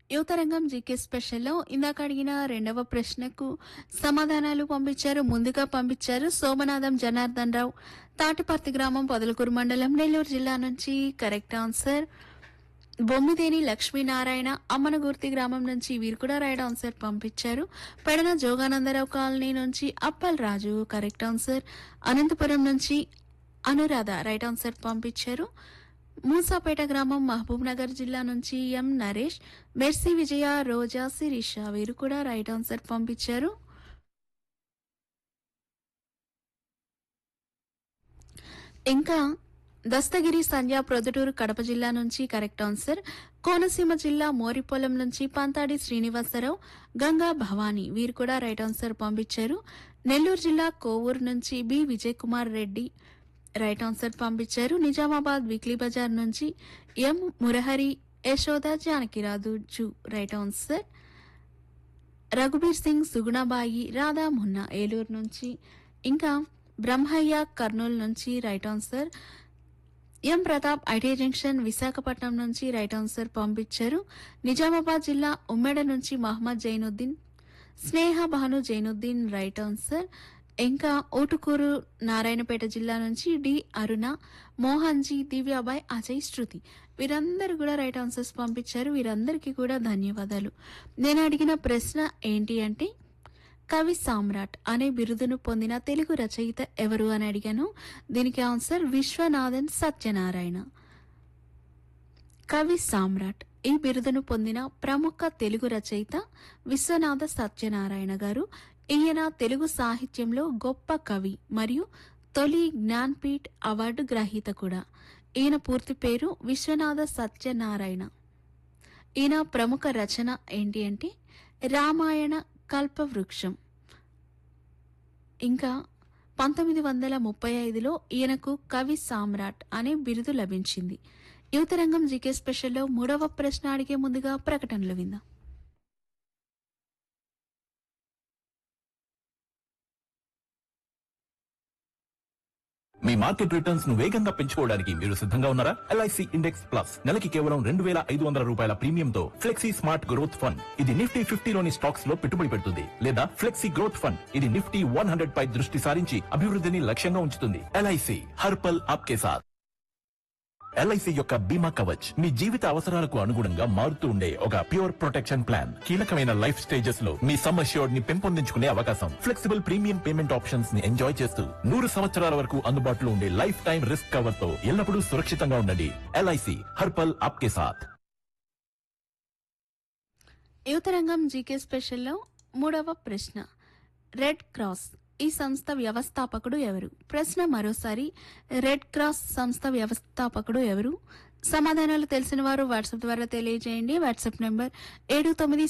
యువతరంగం జీకే స్పెషల్లో ఇందాక అడిగిన రెండవ ప్రశ్నకు సమాధానాలు పంపించారు ముందుగా పంపించారు సోమనాథం జనార్దన్ రావు తాటిపర్తి గ్రామం పొదలకూరు మండలం నెల్లూరు జిల్లా నుంచి కరెక్ట్ ఆన్సర్ బొమ్మిదేని లక్ష్మీనారాయణ అమ్మనగుర్తి గ్రామం నుంచి వీరు కూడా రైట్ ఆన్సర్ పంపించారు పెడన జోగానందరావు కాలనీ నుంచి అప్పల్ రాజు కరెక్ట్ ఆన్సర్ అనంతపురం నుంచి అనురాధ రైట్ ఆన్సర్ పంపించారు మూసాపేట గ్రామం మహబూబ్ నగర్ జిల్లా నుంచి ఎం నరేష్ మెర్సీ విజయ రోజా శిరీష వీరు కూడా రైట్ ఆన్సర్ పంపించారు ఇంకా దస్తగిరి సంధ్య ప్రొద్దుటూరు కడప జిల్లా నుంచి కరెక్ట్ ఆన్సర్ కోనసీమ జిల్లా మోరిపోలం నుంచి పంతాడి శ్రీనివాసరావు గంగా భవానీ వీరు కూడా రైట్ ఆన్సర్ పంపించారు నెల్లూరు జిల్లా కోవూరు నుంచి B Vijay Kumar Reddy right answer పంపించారు నిజామాబాద్ వీక్లీ బజార్ నుంచి ఎం మురహరి యశోద జానకిరాదు జు రైట్ ఆన్సర్ రఘుబీర్ సింగ్ సుగుణబాయి రాధా మున్నా ఏలూరు నుంచి ఇంకా బ్రహ్మయ్య కర్నూలు నుంచి right answer M Pratap IT junction Visakhapatnam నుంచి రైట్ ఆన్సర్ పంపించారు నిజామాబాద్ జిల్లా ఉమ్మెడ నుంచి మహమ్మద్ జైనుద్దీన్ స్నేహ భాను జైనుద్దీన్ రైట్ ఆన్సర్ ఇంకా ఓటుకూరు నారాయణపేట జిల్లా నుంచి డి అరుణ మోహన్ జీ దివ్యాబాయ్ అజయ్ శృతి వీరందరూ కూడా రైట్ ఆన్సర్స్ పంపించారు వీరందరికీ కూడా ధన్యవాదాలు నేను అడిగిన ప్రశ్న ఏంటి అంటే కవి సామ్రాట్ అనే బిరుదును పొందిన తెలుగు రచయిత ఎవరు అని అడిగాను దీనికి ఆన్సర్ విశ్వనాథన్ సత్యనారాయణ కవి సామ్రాట్ ఈ బిరుదును పొందిన ప్రముఖ తెలుగు రచయిత విశ్వనాథ సత్యనారాయణ గారు ఈయన తెలుగు సాహిత్యంలో గొప్ప కవి మరియు తొలి జ్ఞాన్పీఠ్ అవార్డు గ్రహీత కూడా ఈయన పూర్తి పేరు విశ్వనాథ సత్యనారాయణ ఈయన ప్రముఖ రచన ఏంటి అంటే రామాయణ కల్పవృక్షం ఇంకా పంతొమ్మిది వందల ముప్పై ఐదులో ఈయనకు కవి సామ్రాట్ అనే బిరుదు లభించింది యువతరంగం జీకే స్పెషల్లో మూడవ ప్రశ్న అడిగే ముందుగా ప్రకటనలు విందాం మీ మార్కెట్ రిటర్న్స్ ను వేగంగా పెంచుకోవడానికి మీరు సిద్ధంగా ఉన్నారా ఎల్ఐసి ఇండెక్స్ ప్లస్ నెలకి కేవలం రెండు వేల ఐదు వందల రూపాయల ప్రీమియంతో ఫ్లెక్సీ స్మార్ట్ గ్రోత్ ఫండ్ ఇది నిఫ్టీ ఫిఫ్టీలోని స్టాక్స్ లో పెట్టుబడి పెడుతుంది లేదా ఫ్లెక్సీ గ్రోత్ ఫండ్ ఇది నిఫ్టీ వన్ హండ్రెడ్ పై దృష్టి సారించి అభివృద్ధిని లక్ష్యంగా ఉంచుతుంది ఎల్ఐసి హర్పల్ ఆప్కే సాత్ ఎల్ఐసి యొక్క బీమా కవచ్ మీ జీవిత అవసరాలకు అనుగుణంగా మారుతూ ఉండే ఒక ప్యూర్ ప్రొటెక్షన్ ప్లాన్ కీలకమైన లైఫ్ స్టేజెస్ లో మీ సమ్ అష్యూర్డ్ ని పెంపొందించుకునే అవకాశం ఫ్లెక్సిబుల్ ప్రీమియం పేమెంట్ ఆప్షన్స్ ని ఎంజాయ్ చేస్తూ నూరు సంవత్సరాల వరకు అందుబాటులో ఉండే లైఫ్ టైం రిస్క్ కవర్ తో ఎల్లప్పుడూ సురక్షితంగా ఉండండి ఎల్ఐసి హర్పల్ ఆప్కే సాథ్ యువతరంగం జీకే స్పెషల్లో మూడవ ప్రశ్న రెడ్ క్రాస్ ఈ సంస్థ వ్యవస్థాపకుడు ఎవరు ప్రశ్న మరోసారి రెడ్ క్రాస్ సంస్థ వ్యవస్థాపకుడు ఎవరు సమాధానాలు తెలిసిన వారు వాట్సాప్ ద్వారా తెలియజేయండి వాట్సాప్ నెంబర్ ఏడు తొమ్మిది